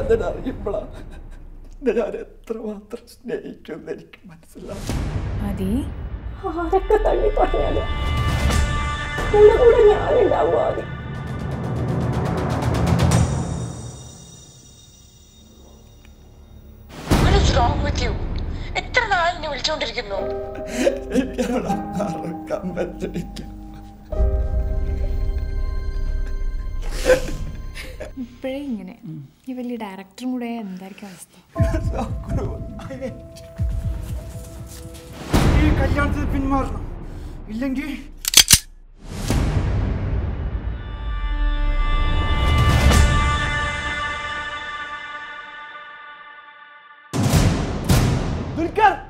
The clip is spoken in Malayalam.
വേദന അറിയുമ്പോഴാണ് ഞാൻ എത്രമാത്രം സ്നേഹിക്കുമെന്ന് എനിക്ക് മനസ്സിലാവും മതി ആരൊക്കെ തള്ളി പറഞ്ഞാലും കൂടെ കൂടെ ഞാനുണ്ടാവും ആദ്യം What is wrong with you? എത്ര നാൾ എന്നെ വിളിച്ചോണ്ടിരിക്കുന്നു എനിക്ക് അവളെ മറക്കാൻ പറ്റില്ല ഇപ്പോഴേ ഇങ്ങനെ ഈ വലിയ ഡയറക്ടറും കൂടെ എന്തായിരിക്കും അവസ്ഥ ഈ കല്യാണത്തിന് പിന്മാറണം ഇല്ലെങ്കിൽ ദുൽഖർ